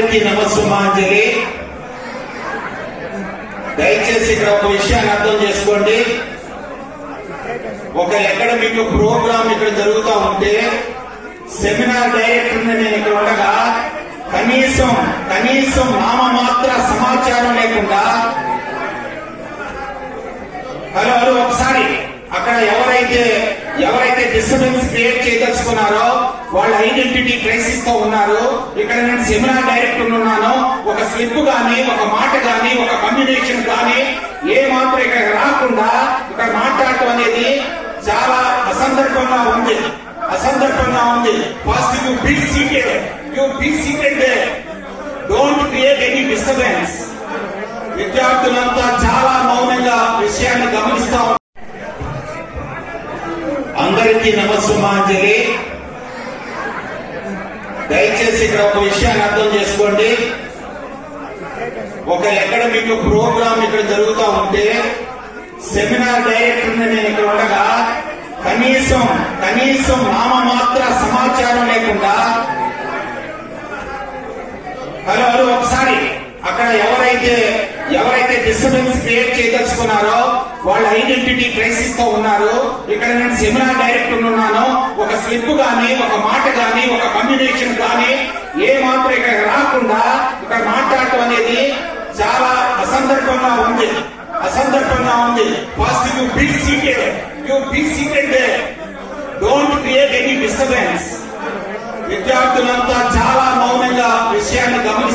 అందరికీ నమస్సుమాంజలి దయచేసి ఇక్కడ ఒక విషయాన్ని అర్థం చేసుకోండి ఒక అకాడమిక్ ప్రోగ్రామ్ ఇక్కడ జరుగుతూ ఉంటే సెమినార్ డైరెక్టర్ నేను ఇక్కడ ఉండగా కనీసం కనీసం నామమాత్ర సమాచారం లేకుండా హలో హలో ఒకసారి అక్కడ ఎవరైతే ఎవరైతే డిస్టర్బెన్స్ క్రియేట్ చేయదలుచుకున్నారో వాళ్ళ ఐడెంటిటీ క్రైసిస్ తో ఉన్నారు ఇక్కడ నేను సెమినార్ డైరెక్టర్ ఉన్నాను ఒక స్లిప్ గాని ఒక మాట గాని ఒక కమ్యూనికేషన్ గాని ఏ మాత్రం ఇక్కడ రాకుండా ఇక్కడ మాట్లాడటం అనేది చాలా అసందర్భంగా ఉంది అసందర్భంగా ఉంది first you be seated you be seated don't create any disturbance విద్యార్థులంతా చాలా మౌనంగా విషయాన్ని గమనిస్తా ఉన్నారు. అందరికీ నమస్సుమాంజలి దయచేసి ఇక్కడ ఒక విషయాన్ని అర్థం చేసుకోండి ఒక అకాడమిక్ ప్రోగ్రామ్ ఇక్కడ జరుగుతూ ఉంటే సెమినార్ డైరెక్టర్ నేను ఇక్కడ ఉండగా కనీసం కనీసం నామమాత్ర సమాచారం లేకుండా హలో హలో ఒకసారి అక్కడ ఎవరైతే ఎవరైతే డిస్టర్బెన్స్ క్రియేట్ చేయదలుచుకున్నారో వాళ్ళ ఐడెంటిటీ క్రైసిస్ తో ఉన్నారు ఇక్కడ నేను సెమినార్ డైరెక్టర్ ఉన్నాను ఒక స్లిప్ గాని ఒక మాట గాని ఒక కమ్యూనికేషన్ గాని ఏ మాత్రం ఇక్కడ రాకుండా ఇక్కడ మాట్లాడటం అనేది చాలా అసందర్భంగా ఉంది అసందర్భంగా ఉంది first you be seated you be seated don't create any disturbance విద్యార్థులంతా చాలా మౌనంగా విషయాన్ని గమనిస్తారు